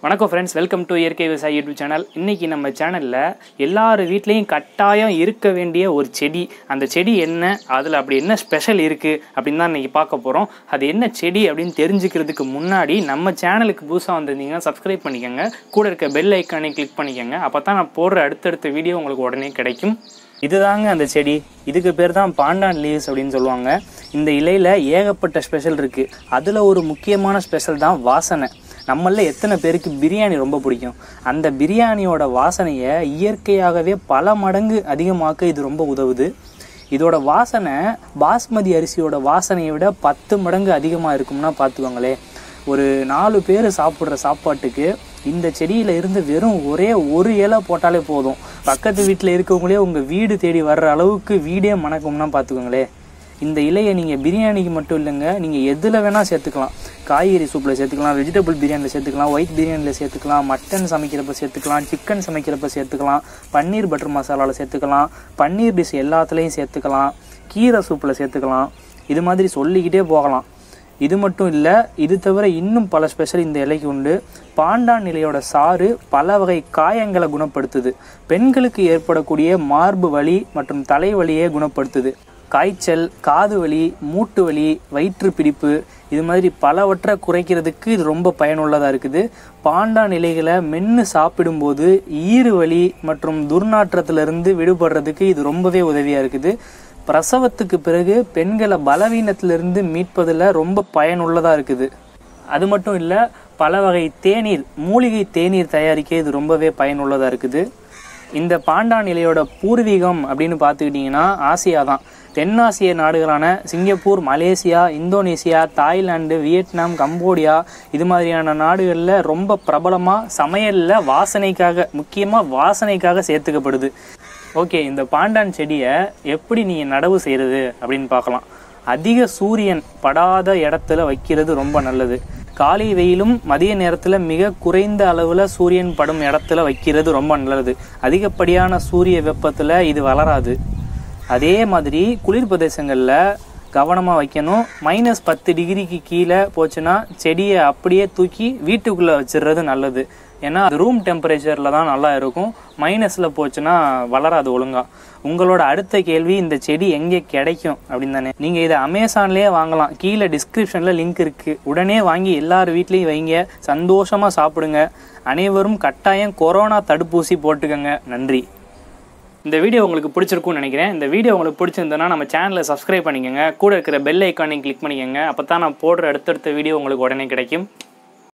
வணக்கம் friends welcome to இயற்கை விவசாயி யூடியூப் சேனல் இன்றைக்கி நம்ம சேனலில் எல்லார் வீட்லேயும் கட்டாயம் இருக்க வேண்டிய ஒரு செடி அந்த செடி என்ன அதில் அப்படி என்ன ஸ்பெஷல் இருக்குது அப்படின்னு தான் இன்றைக்கி பார்க்க போகிறோம் அது என்ன செடி அப்படின்னு தெரிஞ்சுக்கிறதுக்கு முன்னாடி நம்ம சேனலுக்கு புதுசாக வந்திருந்தீங்கன்னா சப்ஸ்கிரைப் பண்ணிக்கோங்க கூட இருக்க பெல் ஐக்கானை கிளிக் பண்ணிக்கோங்க அப்போ தான் நான் போடுற அடுத்தடுத்த வீடியோ உங்களுக்கு உடனே கிடைக்கும் இதுதாங்க அந்த செடி இதுக்கு பேர் தான் பாண்டான் லீவ்ஸ் அப்படின்னு சொல்லுவாங்க இந்த இலையில் ஏகப்பட்ட ஸ்பெஷல் இருக்குது அதில் ஒரு முக்கியமான ஸ்பெஷல் தான் வாசனை நம்மள எத்தனை பேருக்கு பிரியாணி ரொம்ப பிடிக்கும் அந்த பிரியாணியோட வாசனையை இயற்கையாகவே பல மடங்கு அதிகமாக்க இது ரொம்ப உதவுது இதோட வாசனை பாஸ்மதி அரிசியோட வாசனையை விட பத்து மடங்கு அதிகமாக இருக்கும்னா பார்த்துக்கோங்களே ஒரு நாலு பேர் சாப்பிட்ற சாப்பாட்டுக்கு இந்த செடியில் இருந்து வெறும் ஒரே ஒரு இலை போட்டாலே போதும் பக்கத்து வீட்டில் இருக்கவங்களே உங்கள் வீடு தேடி வர்ற அளவுக்கு வீடே மணக்கும்னா பார்த்துக்கோங்களே இந்த இலையை நீங்கள் பிரியாணிக்கு மட்டும் இல்லைங்க நீங்கள் எதில் வேணால் சேர்த்துக்கலாம் காய்கறி சூப்பில் சேர்த்துக்கலாம் வெஜிடபிள் பிரியாணியில் சேர்த்துக்கலாம் ஒயிட் பிரியாணியில் சேர்த்துக்கலாம் மட்டன் சமைக்கிறப்ப சேர்த்துக்கலாம் சிக்கன் சமைக்கிறப்ப சேர்த்துக்கலாம் பன்னீர் பட்டர் மசாலாவில் சேர்த்துக்கலாம் பன்னீர் டிஷ் எல்லாத்துலேயும் சேர்த்துக்கலாம் கீரை சூப்பில் சேர்த்துக்கலாம் இது மாதிரி சொல்லிக்கிட்டே போகலாம் இது மட்டும் இல்லை இது தவிர இன்னும் பல ஸ்பெஷல் இந்த இலைக்கு உண்டு பாண்டான் இலையோட சாறு பல வகை காயங்களை குணப்படுத்துது பெண்களுக்கு ஏற்படக்கூடிய மார்பு வலி மற்றும் தலைவலியை குணப்படுத்துது காய்ச்சல் காது வலி மூட்டு வலி வயிற்று பிடிப்பு இது மாதிரி பலவற்றை குறைக்கிறதுக்கு இது ரொம்ப பயனுள்ளதாக இருக்குது பாண்டான் இலைகளை மென்று சாப்பிடும்போது ஈறு வலி மற்றும் துர்நாற்றத்திலிருந்து விடுபடுறதுக்கு இது ரொம்பவே உதவியாக இருக்குது பிரசவத்துக்கு பிறகு பெண்களை பலவீனத்திலிருந்து மீட்பதில் ரொம்ப பயனுள்ளதாக இருக்குது அது மட்டும் இல்லை பல வகை தேநீர் மூலிகை தேநீர் தயாரிக்க இது ரொம்பவே பயனுள்ளதாக இருக்குது இந்த பாண்டான் இலையோட பூர்வீகம் அப்படின்னு பார்த்துக்கிட்டிங்கன்னா ஆசியா தான் தென்னாசிய நாடுகளான Singapore Malaysia Indonesia Thailand Vietnam Cambodia இது மாதிரியான நாடுகளில் ரொம்ப பிரபலமாக சமையலில் வாசனைக்காக முக்கியமாக வாசனைக்காக சேர்த்துக்கப்படுது ஓகே இந்த பாண்டான் செடியை எப்படி நீங்கள் நடவு செய்கிறது அப்படின்னு பார்க்கலாம் அதிக சூரியன் படாத இடத்துல வைக்கிறது ரொம்ப நல்லது காலை வெயிலும் மதிய நேரத்தில் மிக குறைந்த அளவில் சூரியன் படும் இடத்துல வைக்கிறது ரொம்ப நல்லது அதிகப்படியான சூரிய வெப்பத்தில் இது வளராது அதே மாதிரி குளிர் பிரதேசங்களில் கவனமாக வைக்கணும் மைனஸ் பத்து டிகிரிக்கு கீழே போச்சுன்னா செடியை அப்படியே தூக்கி வீட்டுக்குள்ளே வச்சிடுறது நல்லது ஏன்னா அது ரூம் டெம்பரேச்சரில் தான் நல்லா இருக்கும் மைனஸில் போச்சுன்னா வளராது ஒழுங்காக உங்களோட அடுத்த கேள்வி இந்த செடி எங்கே கிடைக்கும் அப்படின்னு தானே நீங்கள் இதை அமேசான்லேயே வாங்கலாம் கீழே டிஸ்கிரிப்ஷனில் லிங்க் இருக்குது உடனே வாங்கி எல்லார் வீட்லேயும் வைங்க சந்தோஷமாக சாப்பிடுங்க அனைவரும் கட்டாயம் கொரோனா தடுப்பூசி போட்டுக்கோங்க நன்றி இந்த வீடியோ உங்களுக்கு பிடிச்சிருக்கும்னு நினைக்கிறேன் இந்த வீடியோ உங்களுக்கு பிடிச்சிருந்ததுன்னா நம்ம சேனலை சப்ஸ்கிரைப் பண்ணிக்கோங்க கூட இருக்கிற பெல் ஐக்கானையும் கிளிக் பண்ணிக்கோங்க அப்போ தான் நான் போடுற அடுத்தடுத்த வீடியோ உங்களுக்கு உடனே கிடைக்கும்